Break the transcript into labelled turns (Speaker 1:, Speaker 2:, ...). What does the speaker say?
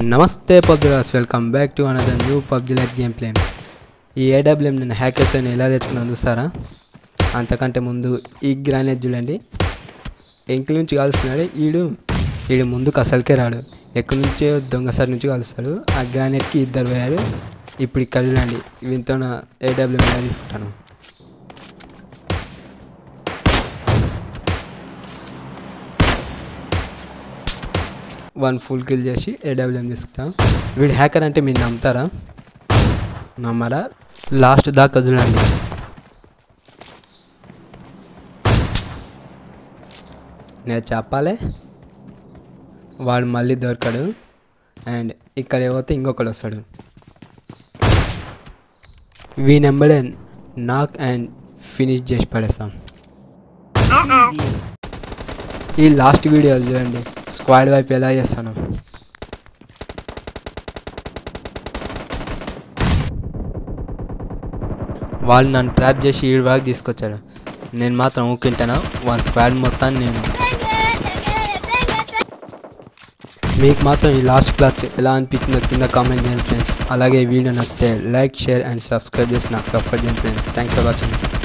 Speaker 1: నమస్తే పబ్జిరాస్ welcome back to another new PUBG lite game play ఈ ఏడబ్ల్యూఎం నేను హ్యాకర్తో ఎలా తెచ్చుకున్నాను చూస్తారా అంతకంటే ముందు ఈ గ్రానైట్ చూడండి ఎంకిల్ నుంచి కాలుస్తున్నాడు ఈడు ఈడు ముందుకు అసలుకే రాడు ఎక్కడి నుంచో దొంగసారి నుంచి కలుస్తాడు ఆ గ్రానైట్కి ఇద్దరు పోయారు ఇప్పుడు ఇక్కడ చూడండి వీటితో నా ఏడబ్ల్యూఎం ఎలా తీసుకుంటాను వన్ ఫుల్ కిల్ చేసి ఏడబ్ల్యూఎం తీసుకుంటాం వీడు హ్యాకర్ అంటే మీరు నమ్ముతారా నమ్మరా లాస్ట్ దాకా చూడండి నేను చెప్పాలి వాడు మళ్ళీ దొరకడు అండ్ ఇక్కడ ఏవైతే ఇంకొకడు వస్తాడు వీ నెంబడే నాక్ అండ్ ఫినిష్ చేసి పడేస్తాం ఈ లాస్ట్ వీడియో చూడండి స్క్వాడ్ వైపు ఎలా చేస్తాను వాళ్ళు నన్ను ట్రాప్ చేసి ఈడు వరకు తీసుకొచ్చాడు నేను మాత్రం ఊకింటాను వన్ స్క్వాడ్ మొత్తాన్ని నేను మీకు మాత్రం ఈ లాస్ట్ క్లాస్ ఎలా అనిపించిందో కింద కామెంట్ చేయండి ఫ్రెండ్స్ అలాగే ఈ వీడియో నచ్చితే లైక్ షేర్ అండ్ సబ్స్క్రైబ్ చేసి నాకు సపోర్ట్ చేయండి ఫ్రెండ్స్ థ్యాంక్స్ ఫర్ వాచింగ్